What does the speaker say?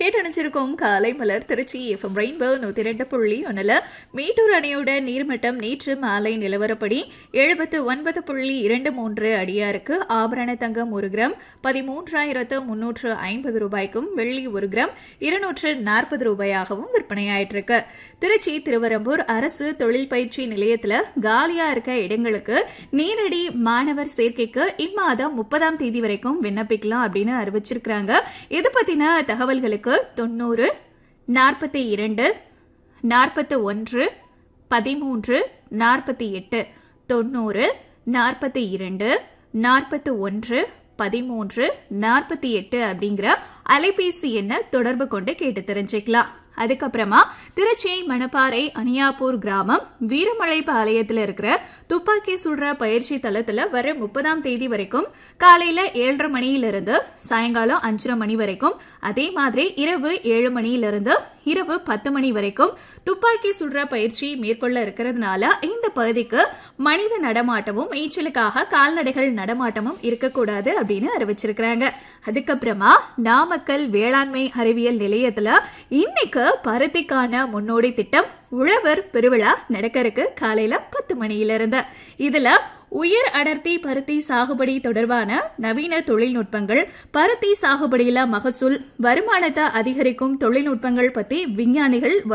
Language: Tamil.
கேட்டணிச்சிருக்கும் காலை மலர் திருச்சி எஃப்எம் ரெயின்போ நூத்தி ரெண்டு புள்ளி ஒன்னுல மேட்டூர் அணையோட நீர்மட்டம் நேற்று மாலை நிலவரப்படி எழுபத்து ஒன்பது புள்ளி இரண்டு மூன்று அடியாருக்கு ஆபரண தங்கம் ஒரு கிராம் பதிமூன்றாயிரத்து முன்னூற்று ஐம்பது ரூபாய்க்கும் வெள்ளி ஒரு கிராம் இருநூற்று நாற்பது ரூபாயாகவும் விற்பனையாயிட்டிருக்கு திருச்சி திருவரம்பூர் அரசு தொழில் பயிற்சி நிலையத்துல காலியா இருக்க இடங்களுக்கு நேரடி மாணவர் சேர்க்கைக்கு இம்மாதம் முப்பதாம் தேதி வரைக்கும் விண்ணப்பிக்கலாம் அப்படின்னு அறிவிச்சிருக்கிறாங்க இது பத்தின தகவல்களுக்கு தொண்ணூறு நாற்பத்தி இரண்டு நாற்பத்து ஒன்று பதிமூன்று நாற்பத்தி எட்டு தொண்ணூறு நாற்பத்தி இரண்டு நாற்பத்து ஒன்று பதிமூன்று நாற்பத்தி எட்டு அப்படிங்கிற அலைபேசி எண்ணை தொடர்பு கொண்டு கேட்டு தெரிஞ்சுக்கலாம் அதுக்கப்புறமா திருச்சி மணப்பாறை அணியாப்பூர் கிராமம் வீரமலை பாளையத்தில் இருக்கிற துப்பாக்கி சுடுற பயிற்சி தளத்தில் வர முப்பதாம் தேதி வரைக்கும் காலையில ஏழரை மணியிலிருந்து சாயங்காலம் அஞ்சரை மணி வரைக்கும் அதே மாதிரி இரவு ஏழு மணியிலிருந்து இரவு பத்து மணி வரைக்கும் துப்பாக்கி சுடுற பயிற்சி மேற்கொள்ள இருக்கிறதுனால இந்த பகுதிக்கு மனித நடமாட்டமும் மேய்ச்சலுக்காக கால்நடைகள் நடமாட்டமும் இருக்கக்கூடாது அப்படின்னு அறிவிச்சிருக்கிறாங்க அதுக்கப்புறமா நாமக்கல் வேளாண்மை அறிவியல் நிலையத்துல இன்னைக்கு பருத்திக்கான முன்னோடி திட்டம் உழவர் பெருவிழா நடக்க இருக்கு காலையில பத்து மணியில இருந்து இதுல உயர் அடர்த்தி பருத்தி சாகுபடி தொடர்பான நவீன தொழில்நுட்பங்கள் பருத்தி சாகுபடியில மகசூல் வருமானத்தை அதிகரிக்கும் தொழில்நுட்பங்கள் பத்தி விஞ்ஞானிகள்